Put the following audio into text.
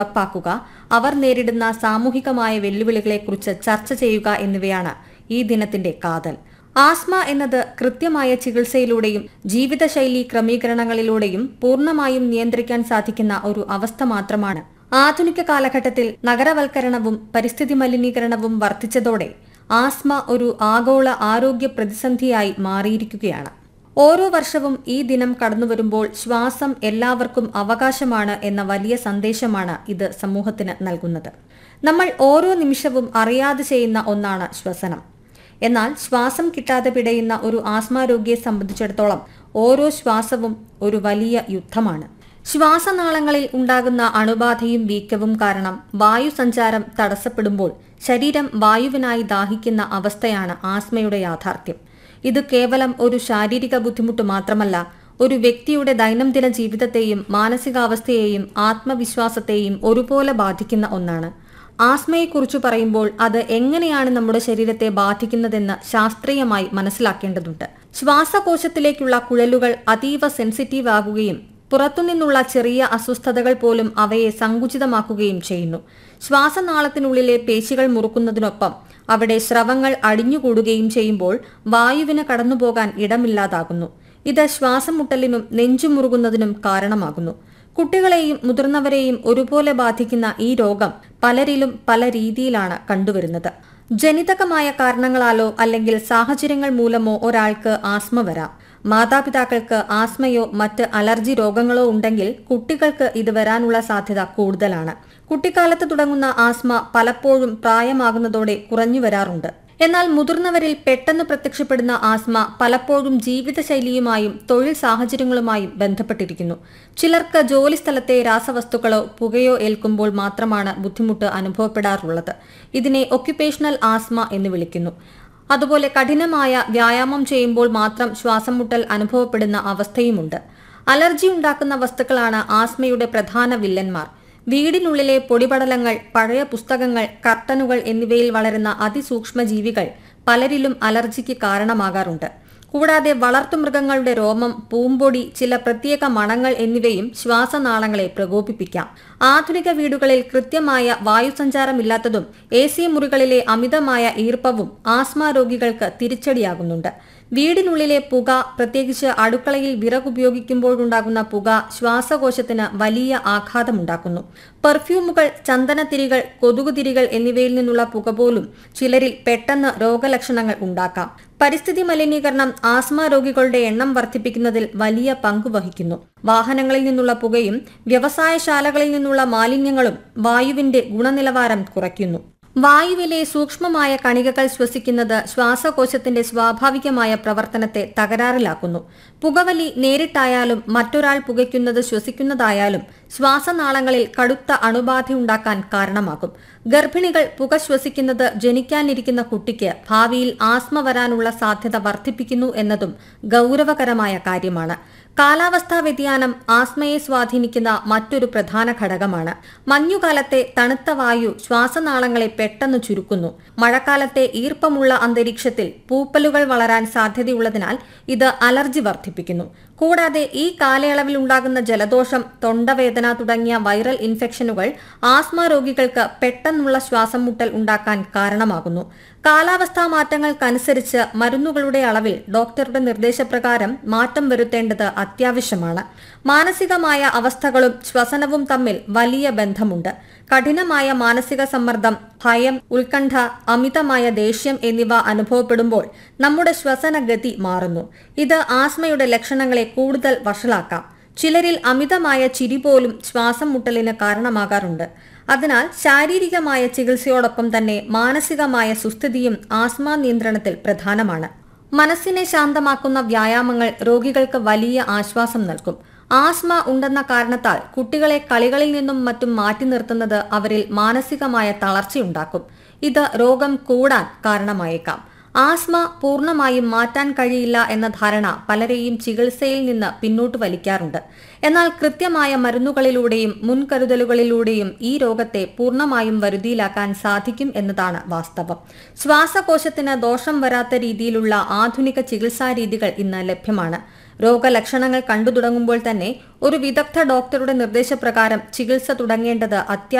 ഉറപ്പാക്കുക അവർ നേരിടുന്ന സാമൂഹികമായ വെല്ലുവിളികളെക്കുറിച്ച് ചർച്ച ചെയ്യുക എന്നിവയാണ് ഈ ദിനത്തിന്റെ കാതൽ ആസ്മ എന്നത് കൃത്യമായ ചികിത്സയിലൂടെയും ജീവിതശൈലി ക്രമീകരണങ്ങളിലൂടെയും പൂർണ്ണമായും നിയന്ത്രിക്കാൻ സാധിക്കുന്ന ഒരു അവസ്ഥ മാത്രമാണ് ആധുനിക കാലഘട്ടത്തിൽ നഗരവൽക്കരണവും പരിസ്ഥിതി മലിനീകരണവും വർദ്ധിച്ചതോടെ ആസ്മ ഒരു ആഗോള ആരോഗ്യ പ്രതിസന്ധിയായി മാറിയിരിക്കുകയാണ് ഓരോ വർഷവും ഈ ദിനം കടന്നുവരുമ്പോൾ ശ്വാസം എല്ലാവർക്കും അവകാശമാണ് എന്ന വലിയ സന്ദേശമാണ് ഇത് സമൂഹത്തിന് നൽകുന്നത് നമ്മൾ ഓരോ നിമിഷവും അറിയാതെ ചെയ്യുന്ന ഒന്നാണ് ശ്വസനം എന്നാൽ ശ്വാസം കിട്ടാതെ പിടയുന്ന ഒരു ആസ്മ രോഗിയെ സംബന്ധിച്ചിടത്തോളം ഓരോ ശ്വാസവും ഒരു വലിയ യുദ്ധമാണ് ശ്വാസനാളങ്ങളിൽ ഉണ്ടാകുന്ന അണുബാധയും വീക്കവും കാരണം വായു സഞ്ചാരം തടസ്സപ്പെടുമ്പോൾ ശരീരം വായുവിനായി ദാഹിക്കുന്ന അവസ്ഥയാണ് ആസ്മയുടെ യാഥാർത്ഥ്യം ഇത് കേവലം ഒരു ശാരീരിക ബുദ്ധിമുട്ട് മാത്രമല്ല ഒരു വ്യക്തിയുടെ ദൈനംദിന ജീവിതത്തെയും മാനസികാവസ്ഥയെയും ആത്മവിശ്വാസത്തെയും ഒരുപോലെ ബാധിക്കുന്ന ഒന്നാണ് ആസ്മയെക്കുറിച്ച് പറയുമ്പോൾ അത് എങ്ങനെയാണ് നമ്മുടെ ശരീരത്തെ ബാധിക്കുന്നതെന്ന് ശാസ്ത്രീയമായി മനസ്സിലാക്കേണ്ടതുണ്ട് ശ്വാസകോശത്തിലേക്കുള്ള കുഴലുകൾ അതീവ സെൻസിറ്റീവ് ആകുകയും പുറത്തുനിന്നുള്ള ചെറിയ അസ്വസ്ഥതകൾ പോലും അവയെ സങ്കുചിതമാക്കുകയും ചെയ്യുന്നു ശ്വാസനാളത്തിനുള്ളിലെ പേശികൾ മുറുക്കുന്നതിനൊപ്പം അവിടെ സ്രവങ്ങൾ അടിഞ്ഞുകൂടുകയും ചെയ്യുമ്പോൾ വായുവിന് കടന്നുപോകാൻ ഇടമില്ലാതാകുന്നു ഇത് ശ്വാസം മുട്ടലിനും നെഞ്ചുമുറുകുന്നതിനും കാരണമാകുന്നു കുട്ടികളെയും മുതിർന്നവരെയും ഒരുപോലെ ബാധിക്കുന്ന ഈ രോഗം പലരിലും പല രീതിയിലാണ് കണ്ടുവരുന്നത് ജനിതകമായ കാരണങ്ങളാലോ അല്ലെങ്കിൽ സാഹചര്യങ്ങൾ മൂലമോ ഒരാൾക്ക് ആസ്മ വരാം മാതാപിതാക്കൾക്ക് ആസ്മയോ മറ്റ് അലർജി രോഗങ്ങളോ ഉണ്ടെങ്കിൽ കുട്ടികൾക്ക് ഇത് വരാനുള്ള സാധ്യത കൂടുതലാണ് കുട്ടിക്കാലത്ത് തുടങ്ങുന്ന ആസ്മ പലപ്പോഴും പ്രായമാകുന്നതോടെ കുറഞ്ഞു വരാറുണ്ട് എന്നാൽ മുതിർന്നവരിൽ പെട്ടെന്ന് പ്രത്യക്ഷപ്പെടുന്ന ആസ്മ പലപ്പോഴും ജീവിതശൈലിയുമായും തൊഴിൽ സാഹചര്യങ്ങളുമായും ബന്ധപ്പെട്ടിരിക്കുന്നു ചിലർക്ക് ജോലിസ്ഥലത്തെ രാസവസ്തുക്കളോ പുകയോ ഏൽക്കുമ്പോൾ മാത്രമാണ് ബുദ്ധിമുട്ട് അനുഭവപ്പെടാറുള്ളത് ഇതിനെ ഒക്യുപേഷണൽ ആസ്മ എന്ന് വിളിക്കുന്നു അതുപോലെ കഠിനമായ വ്യായാമം ചെയ്യുമ്പോൾ മാത്രം ശ്വാസം മുട്ടൽ അനുഭവപ്പെടുന്ന അവസ്ഥയുമുണ്ട് അലർജി ഉണ്ടാക്കുന്ന വസ്തുക്കളാണ് ആസ്മയുടെ പ്രധാന വില്ലന്മാർ വീടിനുള്ളിലെ പൊടിപടലങ്ങൾ പഴയ പുസ്തകങ്ങൾ കർട്ടനുകൾ എന്നിവയിൽ വളരുന്ന അതിസൂക്ഷ്മ ജീവികൾ പലരിലും അലർജിക്ക് കാരണമാകാറുണ്ട് കൂടാതെ വളർത്തുമൃഗങ്ങളുടെ രോമം പൂമ്പൊടി ചില പ്രത്യേക മണങ്ങൾ എന്നിവയും ശ്വാസനാളങ്ങളെ പ്രകോപിപ്പിക്കാം ആധുനിക വീടുകളിൽ കൃത്യമായ വായുസഞ്ചാരമില്ലാത്തതും എ സി മുറികളിലെ അമിതമായ ഈർപ്പവും ആസ്മ രോഗികൾക്ക് തിരിച്ചടിയാകുന്നുണ്ട് വീടിനുള്ളിലെ പുക പ്രത്യേകിച്ച് അടുക്കളയിൽ വിറകുപയോഗിക്കുമ്പോഴുണ്ടാകുന്ന പുക ശ്വാസകോശത്തിന് വലിയ ആഘാതമുണ്ടാക്കുന്നു പെർഫ്യൂമുകൾ ചന്ദനത്തിരികൾ കൊതുകുതിരികൾ എന്നിവയിൽ നിന്നുള്ള പുക പോലും ചിലരിൽ പെട്ടെന്ന് രോഗലക്ഷണങ്ങൾ ഉണ്ടാക്കാം പരിസ്ഥിതി മലിനീകരണം ആസ്മ രോഗികളുടെ എണ്ണം വർദ്ധിപ്പിക്കുന്നതിൽ വലിയ പങ്ക് വഹിക്കുന്നു വാഹനങ്ങളിൽ നിന്നുള്ള പുകയും വ്യവസായശാലകളിൽ നിന്നുള്ള മാലിന്യങ്ങളും വായുവിന്റെ ഗുണനിലവാരം കുറയ്ക്കുന്നു വായുവിലെ സൂക്ഷ്മമായ കണികകൾ ശ്വസിക്കുന്നത് ശ്വാസകോശത്തിന്റെ സ്വാഭാവികമായ പ്രവർത്തനത്തെ തകരാറിലാക്കുന്നു പുകവലി നേരിട്ടായാലും മറ്റൊരാൾ പുകയ്ക്കുന്നത് ശ്വസിക്കുന്നതായാലും ശ്വാസനാളങ്ങളിൽ കടുത്ത അണുബാധയുണ്ടാക്കാൻ കാരണമാകും ഗർഭിണികൾ പുക ശ്വസിക്കുന്നത് ജനിക്കാനിരിക്കുന്ന കുട്ടിക്ക് ഭാവിയിൽ ആസ്മ വരാനുള്ള സാധ്യത വർദ്ധിപ്പിക്കുന്നു എന്നതും ഗൗരവകരമായ കാര്യമാണ് കാലാവസ്ഥാ വ്യതിയാനം ആസ്മയെ സ്വാധീനിക്കുന്ന മറ്റൊരു പ്രധാന ഘടകമാണ് മഞ്ഞുകാലത്തെ തണുത്ത വായു ശ്വാസനാളങ്ങളെ പെട്ടെന്ന് ചുരുക്കുന്നു മഴക്കാലത്തെ ഈർപ്പമുള്ള അന്തരീക്ഷത്തിൽ പൂപ്പലുകൾ വളരാൻ സാധ്യതയുള്ളതിനാൽ ഇത് അലർജി വർദ്ധിപ്പിക്കുന്നു കൂടാതെ ഈ കാലയളവിൽ ഉണ്ടാകുന്ന ജലദോഷം തൊണ്ടവേദന തുടങ്ങിയ വൈറൽ ഇൻഫെക്ഷനുകൾ ആസ്മ രോഗികൾക്ക് പെട്ടെന്നുള്ള ശ്വാസം മുട്ടൽ ഉണ്ടാക്കാൻ കാരണമാകുന്നു കാലാവസ്ഥാ മാറ്റങ്ങൾക്കനുസരിച്ച് മരുന്നുകളുടെ അളവിൽ ഡോക്ടറുടെ നിർദ്ദേശപ്രകാരം മാറ്റം വരുത്തേണ്ടത് അത്യാവശ്യമാണ് മാനസികമായ അവസ്ഥകളും ശ്വസനവും തമ്മിൽ വലിയ ബന്ധമുണ്ട് കഠിനമായ മാനസിക സമ്മർദ്ദം ഭയം ഉത്കണ്ഠ അമിതമായ ദേഷ്യം എന്നിവ അനുഭവപ്പെടുമ്പോൾ നമ്മുടെ ശ്വസന ഗതി മാറുന്നു ഇത് ആസ്മയുടെ ലക്ഷണങ്ങളെ കൂടുതൽ വഷളാക്കാം ചിലരിൽ അമിതമായ ചിരി പോലും ശ്വാസം മുട്ടലിന് കാരണമാകാറുണ്ട് അതിനാൽ ശാരീരികമായ ചികിത്സയോടൊപ്പം തന്നെ മാനസികമായ സുസ്ഥിതിയും ആസ്മ നിയന്ത്രണത്തിൽ പ്രധാനമാണ് മനസ്സിനെ ശാന്തമാക്കുന്ന വ്യായാമങ്ങൾ രോഗികൾക്ക് വലിയ ആശ്വാസം നൽകും ആസ്മ ഉണ്ടെന്ന കാരണത്താൽ കുട്ടികളെ കളികളിൽ നിന്നും മറ്റും മാറ്റി നിർത്തുന്നത് അവരിൽ മാനസികമായ തളർച്ചയുണ്ടാക്കും ഇത് രോഗം കൂടാൻ കാരണമായേക്കാം ആസ്മ പൂർണ്ണമായും മാറ്റാൻ കഴിയില്ല എന്ന ധാരണ പലരെയും ചികിത്സയിൽ നിന്ന് പിന്നോട്ട് വലിക്കാറുണ്ട് എന്നാൽ കൃത്യമായ മരുന്നുകളിലൂടെയും മുൻകരുതലുകളിലൂടെയും ഈ രോഗത്തെ പൂർണ്ണമായും വരുതിയിലാക്കാൻ സാധിക്കും എന്നതാണ് വാസ്തവം ശ്വാസകോശത്തിന് ദോഷം വരാത്ത രീതിയിലുള്ള ആധുനിക ചികിത്സാ രീതികൾ ഇന്ന് ലഭ്യമാണ് രോഗലക്ഷണങ്ങൾ കണ്ടു തുടങ്ങുമ്പോൾ തന്നെ ഒരു വിദഗ്ധ ഡോക്ടറുടെ നിർദ്ദേശപ്രകാരം ചികിത്സ തുടങ്ങേണ്ടത് അത്യാവശ്യം